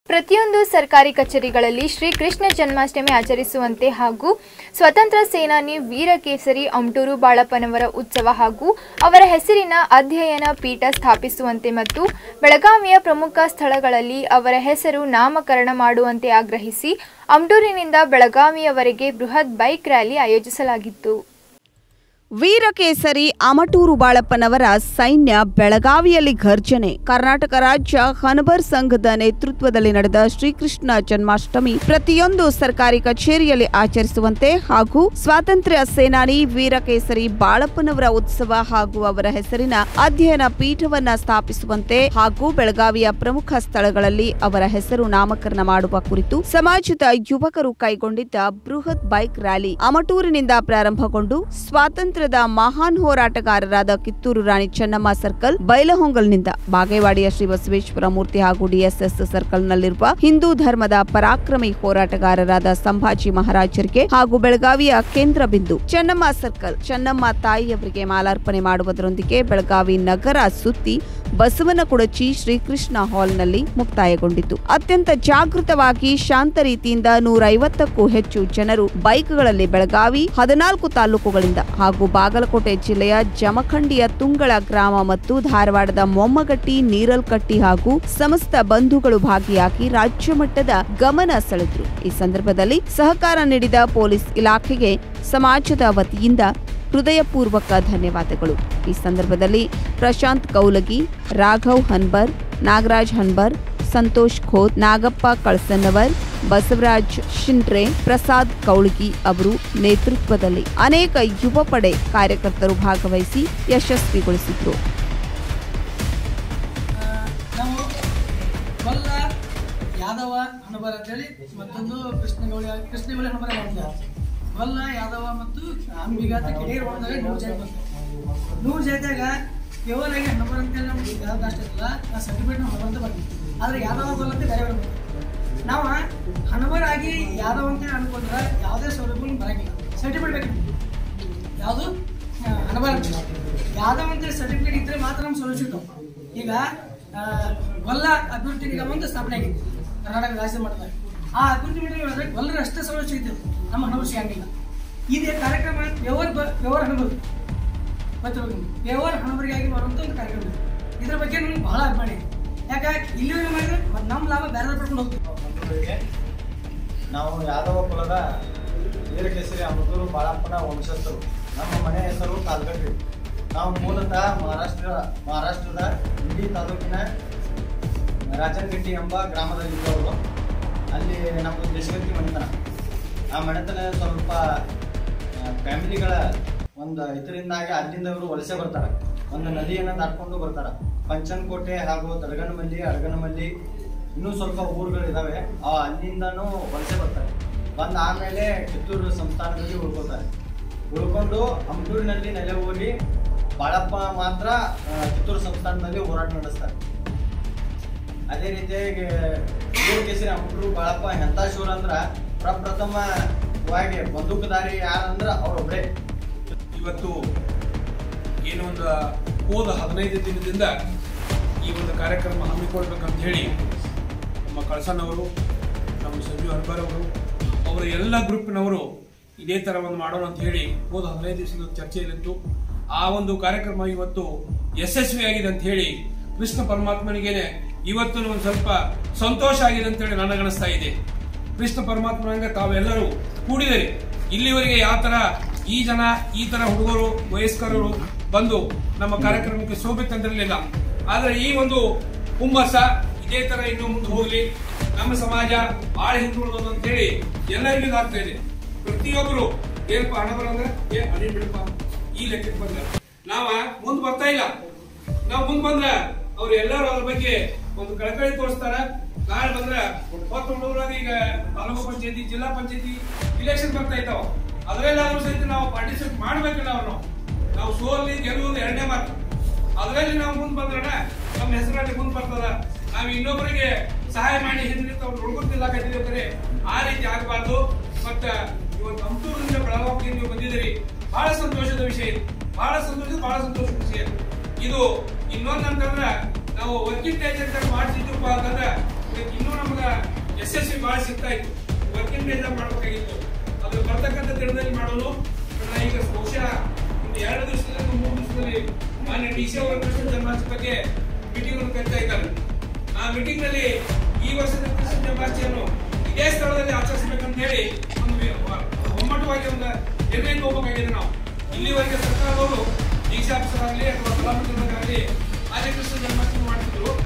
ಪ್ರತಿಯೊಂದು ಸರ್ಕಾರಿ ಕಚೇರಿಗಳಲ್ಲಿ ಶ್ರೀಕೃಷ್ಣ ಜನ್ಮಾಷ್ಟಮಿ ಆಚರಿಸುವಂತೆ ಹಾಗೂ ಸ್ವತಂತ್ರ ಸೇನಾನಿ ವೀರಕೇಸರಿ ಅಮಟೂರು ಬಾಳಪ್ಪನವರ ಉತ್ಸವ ಹಾಗೂ ಅವರ ಹೆಸರಿನ ಅಧ್ಯಯನ ಪೀಠ ಸ್ಥಾಪಿಸುವಂತೆ ಮತ್ತು ಬೆಳಗಾವಿಯ ಪ್ರಮುಖ ಸ್ಥಳಗಳಲ್ಲಿ ಅವರ ಹೆಸರು ನಾಮಕರಣ ಮಾಡುವಂತೆ ಆಗ್ರಹಿಸಿ ಅಮಟೂರಿನಿಂದ ಬೆಳಗಾವಿಯವರೆಗೆ ಬೃಹತ್ ಬೈಕ್ ರ್ಯಾಲಿ ಆಯೋಜಿಸಲಾಗಿತ್ತು ವೀರಕೇಸರಿ ಅಮಟೂರು ಬಾಳಪ್ಪನವರ ಸೈನ್ಯ ಬೆಳಗಾವಿಯಲ್ಲಿ ಘರ್ಜನೆ ಕರ್ನಾಟಕ ರಾಜ್ಯ ಹನಬರ್ ಸಂಘದ ನೇತೃತ್ವದಲ್ಲಿ ನಡೆದ ಶ್ರೀಕೃಷ್ಣ ಜನ್ಮಾಷ್ಟಮಿ ಪ್ರತಿಯೊಂದು ಸರ್ಕಾರಿ ಕಚೇರಿಯಲ್ಲಿ ಆಚರಿಸುವಂತೆ ಹಾಗೂ ಸ್ವಾತಂತ್ರ್ಯ ಸೇನಾನಿ ವೀರಕೇಸರಿ ಬಾಳಪ್ಪನವರ ಉತ್ಸವ ಹಾಗೂ ಅವರ ಹೆಸರಿನ ಅಧ್ಯಯನ ಪೀಠವನ್ನ ಸ್ಥಾಪಿಸುವಂತೆ ಹಾಗೂ ಬೆಳಗಾವಿಯ ಪ್ರಮುಖ ಸ್ಥಳಗಳಲ್ಲಿ ಅವರ ಹೆಸರು ನಾಮಕರಣ ಮಾಡುವ ಕುರಿತು ಸಮಾಜದ ಯುವಕರು ಕೈಗೊಂಡಿದ್ದ ಬೃಹತ್ ಬೈಕ್ ರ್ಯಾಲಿ ಅಮಟೂರಿನಿಂದ ಪ್ರಾರಂಭಗೊಂಡು ಸ್ವಾತಂತ್ರ್ಯದ ಮಹಾನ್ ಹೋರಾಟಗಾರರಾದ ಕಿತ್ತೂರು ರಾಣಿ ಚೆನ್ನಮ್ಮ ಸರ್ಕಲ್ ಬೈಲಹೊಂಗಲ್ನಿಂದ ಬಾಗೇವಾಡಿಯ ಶ್ರೀ ಬಸವೇಶ್ವರ ಮೂರ್ತಿ ಹಾಗೂ ಡಿಎಸ್ಎಸ್ ಸರ್ಕಲ್ನಲ್ಲಿರುವ ಹಿಂದೂ ಧರ್ಮದ ಪರಾಕ್ರಮಿ ಹೋರಾಟಗಾರರಾದ ಸಂಭಾಜಿ ಮಹಾರಾಜರಿಗೆ ಹಾಗೂ ಬೆಳಗಾವಿಯ ಕೇಂದ್ರ ಬಿಂದು ಚೆನ್ನಮ್ಮ ಸರ್ಕಲ್ ಚೆನ್ನಮ್ಮ ತಾಯಿಯವರಿಗೆ ಮಾಲಾರ್ಪಣೆ ಮಾಡುವುದರೊಂದಿಗೆ ಬೆಳಗಾವಿ ನಗರ ಸುತ್ತಿ ಬಸವನಕುಡಚಿ ಶ್ರೀಕೃಷ್ಣ ಹಾಲ್ನಲ್ಲಿ ಮುಕ್ತಾಯಗೊಂಡಿತು ಅತ್ಯಂತ ಜಾಗೃತವಾಗಿ ಶಾಂತ ರೀತಿಯಿಂದ ನೂರೈವತ್ತಕ್ಕೂ ಹೆಚ್ಚು ಜನರು ಬೈಕ್ಗಳಲ್ಲಿ ಬೆಳಗಾವಿ ಹದಿನಾಲ್ಕು ತಾಲೂಕುಗಳಿಂದ ಹಾಗೂ ಬಾಗಲಕೋಟೆ ಜಿಲ್ಲೆಯ ಜಮಖಂಡಿಯ ತುಂಗಳ ಗ್ರಾಮ ಮತ್ತು ಧಾರವಾಡದ ಮೊಮ್ಮಗಟ್ಟಿ ನೀರಲ್ಕಟ್ಟಿ ಹಾಗೂ ಸಮಸ್ತ ಬಂಧುಗಳು ಭಾಗಿಯಾಗಿ ರಾಜ್ಯ ಮಟ್ಟದ ಗಮನ ಸೆಳೆದ್ರು ಈ ಸಂದರ್ಭದಲ್ಲಿ ಸಹಕಾರ ನೀಡಿದ ಪೊಲೀಸ್ ಇಲಾಖೆಗೆ ಸಮಾಜದ ವತಿಯಿಂದ ಹೃದಯಪೂರ್ವಕ ಧನ್ಯವಾದಗಳು ಈ ಸಂದರ್ಭದಲ್ಲಿ ಪ್ರಶಾಂತ್ ಕೌಲಗಿ ರಾಘವ್ ಹನ್ಬರ್ ನಾಗರಾಜ್ ಹನ್ಬರ್ ಸಂತೋಷ್ ಖೋತ್ ನಾಗಪ್ಪ ಕಳಸನ್ನವರ್ ಬಸವರಾಜ್ ಶಿಂಡ್ರೆ ಪ್ರಸಾದ್ ಕೌಳಗಿ ಅವರು ನೇತೃತ್ವದಲ್ಲಿ ಅನೇಕ ಯುವ ಪಡೆ ಕಾರ್ಯಕರ್ತರು ಭಾಗವಹಿಸಿ ಯಶಸ್ವಿಗೊಳಿಸಿದ್ರು ನಾವು ಕೊಲ್ಲ ಯಾದವ ಹಣಬರ ಅಂತೇಳಿ ಮತ್ತೊಂದು ಕೃಷ್ಣಗೌಳಿ ಕೃಷ್ಣಗೌಳಿ ಹಣಬರ ಮಾಡ್ತಾರೆ ಕೊಲ್ಲ ಯಾದವ ಮತ್ತು ಅಂಬಿಗ ಅಂತ ಕಿಡಿಗೇರಿ ಬಂದಾಗ ನೂರು ಜಾತಿ ಬಂತು ನೂರು ಜಾತಿಯಾಗ ಕೇವಲ ಆಗಿ ಹಣಬರ ಅಂತೇಳಿ ನಮ್ಗೆ ಯಾವ್ದು ಅಷ್ಟೇ ಇಲ್ಲ ಆ ಸರ್ಟಿಫಿಕೇಟ್ ನಾವು ಹಣಬರ ಅಂತ ಬಂದಿತ್ತು ಆದ್ರೆ ಯಾದವ ಕೊಲ್ಲ ಅಂತ ಬೇರೆ ಬೇರೆ ಬಂತು ನಾವು ಹಣಬರ ಆಗಿ ಯಾದವ ಅಂತ ಅನ್ಕೊಂಡ್ರೆ ಯಾವುದೇ ಸೌಲಭ್ಯ ಬರಂಗಿಲ್ಲ ಸರ್ಟಿಫಿಕೇಟ್ ಬೇಕು ಯಾವುದು ಹಣಬಾರ ಯಾವ್ದೋ ಒಂದು ಸರ್ಟಿಫಿಕೇಟ್ ಇದ್ರೆ ಮಾತ್ರ ನಮ್ಗೆ ಸೌಲಭ್ಯ ಸಿಗ್ತಾವೆ ಈಗ ಆ, ಗೊಲ್ಲ ಅಭಿವೃದ್ಧಿ ನಿಗಮ ಒಂದು ಸ್ಥಾಪನೆ ಆಗಿತ್ತು ಕರ್ನಾಟಕ ರಾಜ್ಯ ಮಟ್ಟದಾಗ ಆ ಅಭಿವೃದ್ಧಿ ನಿಗಮ ಗೊಲ್ಲರ ಅಷ್ಟೇ ಸೌಲಭ್ಯ ಸಿಗ್ತದೆ ನಮ್ಮ ಹಣವು ಸಿಗಂಗಿಲ್ಲ ಇದೇ ಕಾರ್ಯಕ್ರಮ ವ್ಯವಹಾರ ಬ ವ್ಯವಹಾರ ಹಣಬರು ಗೊತ್ತಿರ್ಬೇಕು ನಿಮ್ಗೆ. ವ್ಯವಹಾರ ಹಣಬರಿಗಾಗಿ ಬರುವಂಥ ಒಂದು ಕಾರ್ಯಕ್ರಮ ಇದು. ಇದ್ರ ಬಗ್ಗೆ ನಮ್ಗೆ ಬಹಳ ಅಭಿಮಾನ ಇದೆ ಯಾಕೆ ಇಲ್ಲಿವರೆಗೆ ಮಾಡಿದ್ರೆ ಮತ್ತೆ ನಮ್ಮ ಲಾಭ ಬೇರೆ ಪಡ್ಕೊಂಡು ಹೋಗ್ತೀವಿ ಬಂಧುಗಳಿಗೆ ನಾವು ಯಾದವ ಕುಲದ ವೀರಕೇಸರಿ ಅಮೃತೂರು ಬಾಳಪ್ಪನ ವಂಶಸ್ಥರು ನಮ್ಮ ಮನೆ ಹೆಸರು ಕಾಲ್ಗಟ್ಟಿ ನಾವು ಮೂಲತಃ ಮಹಾರಾಷ್ಟ್ರ ಮಹಾರಾಷ್ಟ್ರದ ಇಂಡಿ ತಾಲೂಕಿನ ರಾಜನಗಟ್ಟಿ ಎಂಬ ಗ್ರಾಮದಲ್ಲಿದ್ದವರು ಅಲ್ಲಿ ನಮ್ಮದು ದೇಶಗತಿ ಮನೆತನ ಆ ಮನೆತನ ಸ್ವಲ್ಪ ಫ್ಯಾಮಿಲಿಗಳ ಒಂದು ಇದರಿಂದಾಗಿ ಅಲ್ಲಿಂದ ಇವರು ವಲಸೆ ಬರ್ತಾರೆ ಒಂದು ನದಿಯನ್ನು ದಾಟ್ಕೊಂಡು ಬರ್ತಾರೆ ಪಂಚನಕೋಟೆ ಹಾಗೂ ದಡಗನಮಲ್ಲಿ ಅಡಗನಮಲ್ಲಿ ಇನ್ನೂ ಸ್ವಲ್ಪ ಊರುಗಳಿದಾವೆ ಆ ಅಲ್ಲಿಂದನೂ ವಲಸೆ ಬರ್ತಾರೆ ಬಂದ ಆಮೇಲೆ ಕಿತ್ತೂರು ಸಂಸ್ಥಾನದಲ್ಲಿ ಉಳ್ಕೋತಾರೆ ಉಳ್ಕೊಂಡು ಹಂಪೂರಿನಲ್ಲಿ ನೆಲೆ ಹೋಗಿ ಬಾಳಪ್ಪ ಮಾತ್ರ ಆ, ಕಿತ್ತೂರು ಸಂಸ್ಥಾನದಲ್ಲಿ ಹೋರಾಟ ನಡೆಸ್ತಾರೆ ಅದೇ ರೀತಿಯಾಗಿ ವೀರಕೇಸರಿ ಹಂಪೂರು ಬಾಳಪ್ಪ ಎಂತ ಶೂರ ಅಂದ್ರ ಪ್ರಪ್ರಥಮವಾಗಿ ಬಂದೂಕುದಾರಿ ಯಾರಂದ್ರ ಅವ್ರೊಬ್ರೇ ಇವತ್ತು ಏನು ಒಂದು ಹೋದ ಹದಿನೈದು ದಿನದಿಂದ ಈ ಒಂದು ಕಾರ್ಯಕ್ರಮ ಹಮ್ಮಿಕೊಳ್ಬೇಕಂತ ಹೇಳಿ ನಮ್ಮ ಕಳಸನವರು ನಮ್ಮ ಸಂಜು ಹರ್ಬರ್ ಅವರು ಅವರ ಎಲ್ಲ ಗ್ರೂಪ್ನವರು ಇದೇ ಥರ ಒಂದು ಮಾಡೋಣ ಅಂತ ಹೇಳಿ ಹೋದ ಹದಿನೈದು ದಿವಸದ ಚರ್ಚೆಯಲ್ಲಿತ್ತು ಆ ಒಂದು ಕಾರ್ಯಕ್ರಮ ಇವತ್ತು ಯಶಸ್ವಿಯಾಗಿದೆ ಅಂತ ಹೇಳಿ ಕೃಷ್ಣ ಪರಮಾತ್ಮನಿಗೇನೆ ಇವತ್ತು ಒಂದು ಸ್ವಲ್ಪ ಸಂತೋಷ ಆಗಿದೆ ಅಂತ ಹೇಳಿ ನನಗನಿಸ್ತಾ ಇದೆ ಕೃಷ್ಣ ಪರಮಾತ್ಮನಂಗ ತಾವೆಲ್ಲರೂ ಕೂಡಿದರೆ ಇಲ್ಲಿವರೆಗೆ ಯಾವ ತರ ಈ ಜನ ಈ ತರ ಹುಡುಗರು ವಯಸ್ಕರರು ಬಂದು ನಮ್ಮ ಕಾರ್ಯಕ್ರಮಕ್ಕೆ ಶೋಭೆ ತಂದಿರಲಿಲ್ಲ ಆದ್ರೆ ಈ ಒಂದು ಹುಮ್ಮಸ್ಸ ಇದೇ ತರ ಇನ್ನು ಮುಂದೆ ಹೋಗ್ಲಿ ನಮ್ಮ ಸಮಾಜ ಬಾಳ ಹಿಂದುಳಿದದು ಅಂತ ಹೇಳಿ ಎಲ್ಲರಿಗೂ ಇದಾಗ್ತಾ ಇದೆ ಪ್ರತಿಯೊಬ್ಬರು ಏನಪ್ಪ ಹಣ ಬರಂದ್ರೆ ಏ ಅಡಿ ಬಿಡಪ್ಪ ಈ ಲೆಕ್ಕಕ್ಕೆ ಬಂದ್ರೆ ನಾವ ಮುಂದ್ ಬರ್ತಾ ಇಲ್ಲ ನಾವು ಮುಂದ್ ಬಂದ್ರ ಅವ್ರು ಎಲ್ಲರೂ ಅದ್ರ ಬಗ್ಗೆ ಒಂದು ಕಳಕಳಿ ತೋರಿಸ್ತಾರ ನಾಳೆ ಬಂದ್ರ ಹೊತ್ತು ಹುಡುಗರಾಗ ಈಗ ತಾಲೂಕು ಪಂಚಾಯತಿ ಜಿಲ್ಲಾ ಪಂಚಾಯತಿ ಇಲೆಕ್ಷನ್ ಬರ್ತಾ ಇದ್ದಾವ ಅದರಲ್ಲಾದ್ರೂ ಸಹಿತ ನಾವು ಪಾರ್ಟಿಸಿಪೇಟ್ ಮಾಡ್ಬೇಕಿಲ್ಲ ಅವ್ರು ನಾವು ಸೋಲಿ ಗೆಲ್ಲುವುದು ಎರಡನೇ ಮಾತು ಅದರಲ್ಲಿ ನಾವು ಮುಂದ್ ಬಂದ್ರಣ ನಮ್ಮ ಹೆಸರಲ್ಲಿ ಮುಂದ್ ಬರ್ತದ ನಾವು ಇನ್ನೊಬ್ಬರಿಗೆ ಸಹಾಯ ಮಾಡಿ ಹಿಂದಿನಿಂದ ಅವ್ರು ಉಳ್ಕೊತಿದ್ದಾಕತ್ತಿದ್ರೆ ಆ ರೀತಿ ಆಗಬಾರ್ದು ಮತ್ತ ಇವತ್ತು ಹಂಪೂರಿನಿಂದ ಬೆಳಗಾವಿಗೆ ನೀವು ಬಂದಿದ್ದೀರಿ ಬಹಳ ಸಂತೋಷದ ವಿಷಯ ಇದು ಬಹಳ ಸಂತೋಷ ಬಹಳ ಸಂತೋಷದ ವಿಷಯ ಇದು ಇನ್ನೊಂದು ಅಂತಂದ್ರ ನಾವು ವರ್ಕಿಂಗ್ ಟೈಚರ್ ಮಾಡ್ತಿದ್ವಪ್ಪ ಅಂತಂದ್ರ ಇದಕ್ಕೆ ಇನ್ನೂ ನಮ್ಗ ಯಶಸ್ವಿ ಬಹಳ ಸಿಗ್ತಾ ಇತ್ತು ವರ್ಕಿಂಗ್ ಡೇಸ್ ಮಾಡ್ಬೇಕಾಗಿತ್ತು ಅದ್ರ ಬರ್ತಕ್ಕಂಥ ದಿನದಲ್ಲಿ ಮಾಡೋನು ನಾ ಈಗ ಬಹುಶಃ ಒಂದು ಎರಡು ದಿವಸದಲ್ಲಿ ಮೂರು ದಿವಸದಲ್ಲಿ ಮಾನ್ಯ ಡಿ ಸಿ ಅವರ ಕೃಷ್ಣ ಜನ್ಮಾಷ್ಟಮಿ ಬಗ್ಗೆ ಮೀಟಿಂಗ್ ಅನ್ನು ಕರಿತಾ ಇದ್ದಾರೆ ಆ ಮೀಟಿಂಗ್ ನಲ್ಲಿ ಈ ವರ್ಷದ ಕೃಷ್ಣ ಜನ್ಮಾಷ್ಟಮಿಯನ್ನು ಇದೇ ಸ್ಥಳದಲ್ಲಿ ಆಚರಿಸಬೇಕಂತ ಹೇಳಿ ಒಂದು ವಿ- ವ- ಒಮ್ಮಟ್ಟವಾಗಿ ಒಂದು ನಿರ್ಣಯಕ್ಕೆ ಹೋಗಬೇಕಾಗಿದೆ ನಾವು ಇಲ್ಲಿವರೆಗೆ ಸರ್ಕಾರದವರು ಡಿ ಸಿ ಆಫೀಸರ್ ಆಗಲಿ ಅಥವಾ ಕಲಾವಿದರಾಗಲಿ ಆರ್ಯ ಕೃಷ್ಣ ಜನ್ಮಾಷ್ಟಮಿ ಮಾಡ್ತಿದ್ರು